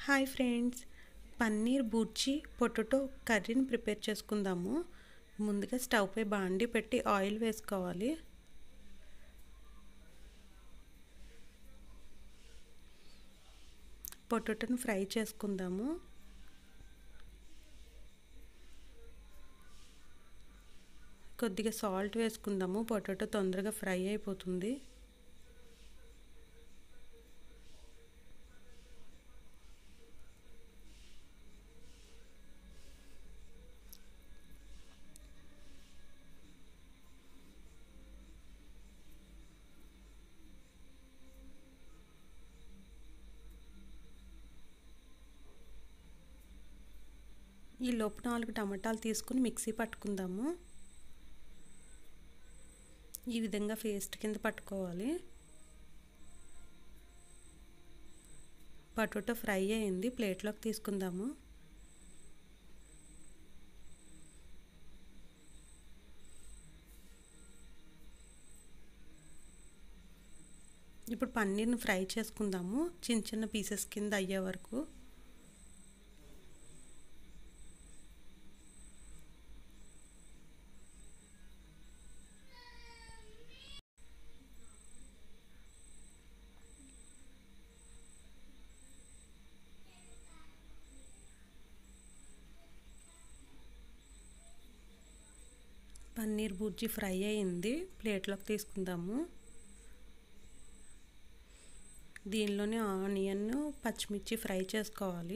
hi friends paneer bhurji potato కర్రీని prepare చేసుకుందాము ముందుగా స్టవ్ పై బాండి పెట్టి ఆయిల్ వేసుకోవాలి పొటాటోని ఫ్రై చేసుకుందాము కొద్దిగా సాల్ట్ వేసుకుందాము పొటాటో తొందరగా ఫ్రై అయిపోతుంది ఈ లోపు నాలుగు టమాటాలు తీసుకుని మిక్సీ పట్టుకుందాము ఈ విధంగా పేస్ట్ కింద పట్టుకోవాలి పొటాటో ఫ్రై అయింది ప్లేట్లోకి తీసుకుందాము ఇప్పుడు పన్నీర్ని ఫ్రై చేసుకుందాము చిన్న చిన్న పీసెస్ కింద అయ్యే వరకు పన్నీర్ బుర్జీ ఫ్రై అయింది ప్లేట్లోకి తీసుకుందాము దీనిలోనే ఆనియన్ పచ్చిమిర్చి ఫ్రై చేసుకోవాలి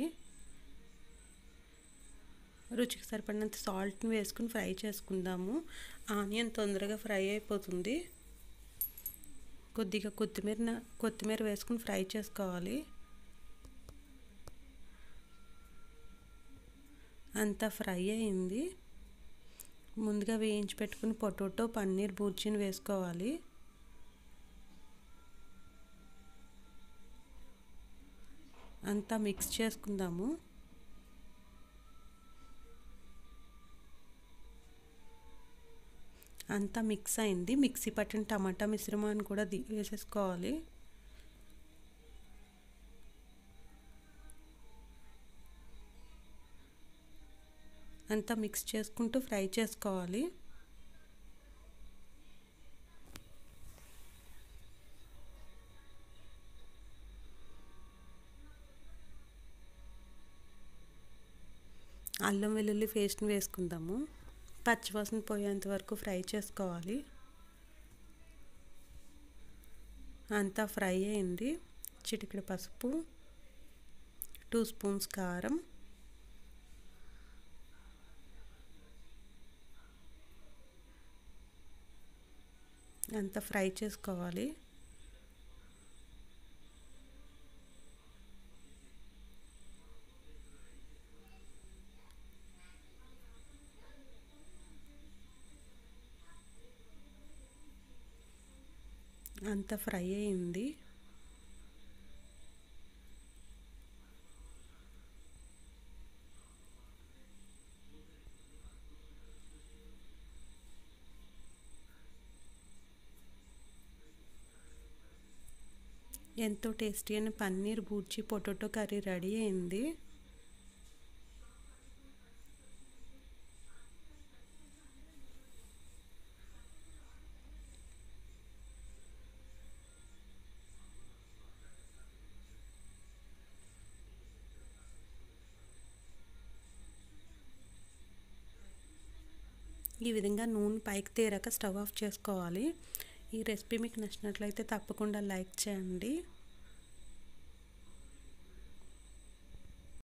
రుచికి సరిపడినంత సాల్ట్ని వేసుకుని ఫ్రై చేసుకుందాము ఆనియన్ తొందరగా ఫ్రై అయిపోతుంది కొద్దిగా కొత్తిమీర కొత్తిమీర వేసుకుని ఫ్రై చేసుకోవాలి అంతా ఫ్రై అయింది ముందుగా వేయించి పెట్టుకుని పొటాటో పన్నీర్ బూర్జీని వేసుకోవాలి అంతా మిక్స్ చేసుకుందాము అంతా మిక్స్ అయింది మిక్సీ పట్టిన టమాటా మిశ్రమాన్ని కూడా వేసేసుకోవాలి అంతా మిక్స్ చేసుకుంటూ ఫ్రై చేసుకోవాలి అల్లం వెల్లుల్లి పేస్ట్ని వేసుకుందాము పచ్చివాసన పోయేంత వరకు ఫ్రై చేసుకోవాలి అంతా ఫ్రై అయింది చిటికెడు పసుపు టూ స్పూన్స్ కారం అంతా ఫ్రై చేసుకోవాలి అంత ఫ్రై అయింది ఎంతో టేస్టీ అయిన paneer bhurji potato curry ready అయింది ఈ విధంగా నూనె పైకి తేరాక స్టవ్ ఆఫ్ చేసుకోవాలి ఈ రెసిపీ మీకు నచ్చినట్లయితే తప్పకుండా లైక్ చేయండి